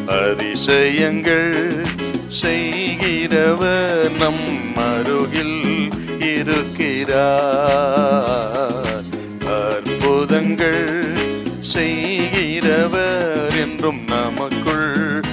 அதிசயங்கள் செய்கிறவர் நம் அருகில் இருக்கிறார் அற்புதங்கள் செய்கிறவர் என்றும் நமக்குள்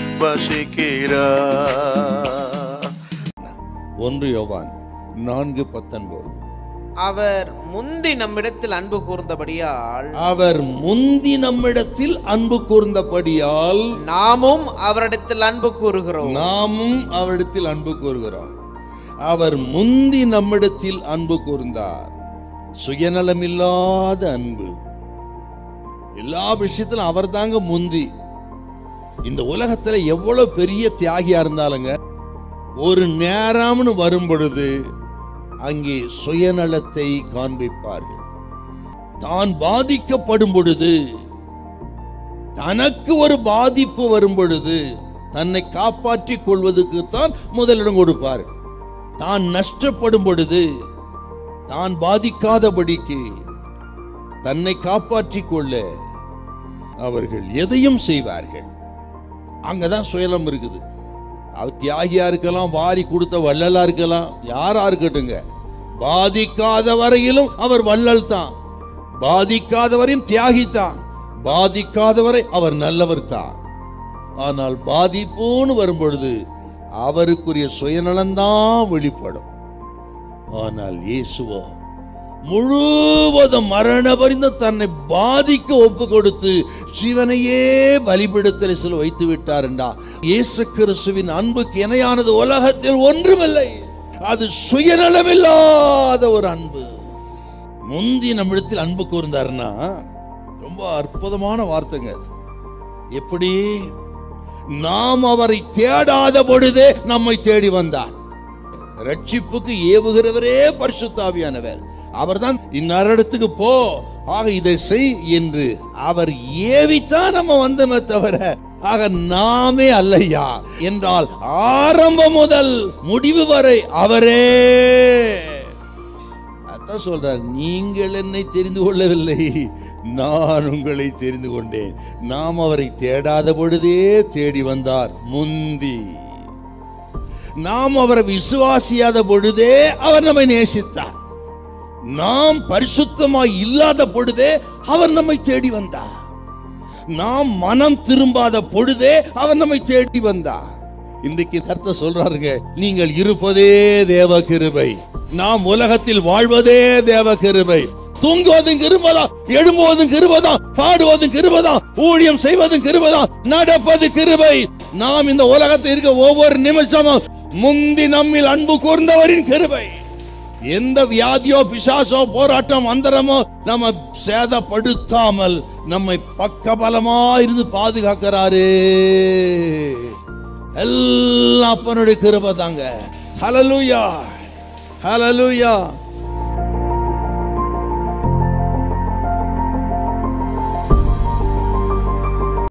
வசிக்கிறார் ஒன்று யோவான் நான்கு பத்தொன்பது அவர் முந்தி நம்மிடத்தில் அன்பு கூர்ந்தபடியால் அவர் முந்தி நம்மிடத்தில் அன்பு கூர்ந்தபடியால் நாமும் அவரிடத்தில் அன்பு கூறுகிறோம் நாமும் அவரிடத்தில் அன்பு கூறுகிறோம் அவர் முந்தி நம்மிடத்தில் அன்பு கூர்ந்தார் சுயநலமில்லாத அன்பு எல்லா விஷயத்திலும் அவர் தாங்க முந்தி இந்த உலகத்துல எவ்வளவு பெரிய தியாகியா இருந்தாலுங்க ஒரு நேரம்னு வரும் பொழுது அங்கே சுயநலத்தை காண்பிப்பார்கள் தான் பாதிக்கப்படும் பொழுது தனக்கு ஒரு பாதிப்பு வரும் பொழுது தன்னை காப்பாற்றிக் கொள்வதற்கு தான் முதலிடம் கொடுப்பார் தான் நஷ்டப்படும் பொழுது தான் பாதிக்காதபடிக்கு தன்னை காப்பாற்றிக் கொள்ள அவர்கள் எதையும் செய்வார்கள் அங்கதான் சுயலம் இருக்குது அவர் தியாகியா இருக்கலாம் வாரி கொடுத்த வள்ளலா இருக்கலாம் யாரா இருக்கட்டுங்க பாதிக்காத வரையிலும் அவர் வள்ளல் தான் பாதிக்காதவரையும் தியாகி தான் பாதிக்காதவரை அவர் நல்லவர் தான் ஆனால் பாதிப்புன்னு வரும்பொழுது அவருக்குரிய சுயநலம்தான் வெளிப்படும் ஆனால் இயேசுவோ முழுவதும் மரண பரிந்த தன்னை பாதிக்க ஒப்பு கொடுத்து சிவனையே பலிபிடத்தில் சில வைத்து விட்டாருண்டா இயேசு கிறிஸ்துவின் அன்புக்கு இணையானது உலகத்தில் ஒன்றுமில்லை அது சுயநலமில்லாத ஒரு அன்பு முந்தி நம்மிடத்தில் அன்பு கூர்ந்தாருன்னா ரொம்ப அற்புதமான வார்த்தைங்க அது. எப்படி நாம் அவரை தேடாத பொழுதே நம்மை தேடி வந்தார் ரட்சிப்புக்கு ஏவுகிறவரே பரிசுத்தாவியானவர் அவர்தான் இந்நரடத்துக்கு போ ஆக இதை செய் என்று அவர் ஏவித்தான் நம்ம வந்தோமே தவிர ஆக நாமே அல்லையா என்றால் ஆரம்பம் முதல் முடிவு வரை அவரே அதான் சொல்றார் நீங்கள் என்னை தெரிந்து கொள்ளவில்லை நான் உங்களை தெரிந்து கொண்டேன் நாம் அவரை தேடாத பொழுதே தேடி வந்தார் முந்தி நாம் அவரை விசுவாசியாத பொழுதே அவர் நம்மை நேசித்தார் நாம் பரிசுத்தமாய் இல்லாத பொழுதே அவர் நம்மை தேடி வந்தார் நாம் மனம் திரும்பாத பொழுதே அவர் நம்மை தேடி வந்தார் இன்றைக்கு கர்த்தர் சொல்றாருங்க நீங்கள் இருப்பதே தேவ கிருபை நாம் உலகத்தில் வாழ்வதே தேவ கிருபை தூங்குவதும் கிருபதான் எழும்புவதும் கிருபதான் பாடுவதும் கிருபதான் ஊழியம் செய்வதும் கிருபதான் நடப்பது கிருபை நாம் இந்த உலகத்தில் இருக்க ஒவ்வொரு நிமிஷமும் முந்தி நம்மில் அன்பு கூர்ந்தவரின் கிருபை எந்த வியாதியோ பிசாசோ போராட்டம் அந்தரமோ நம்ம சேதப்படுத்தாமல் நம்மை பக்கபலமா இருந்து பாதுகாக்கிறாரு எல்லாம் அப்பனுடைய கிருபை தாங்க ஹலலூயா ஹலலூயா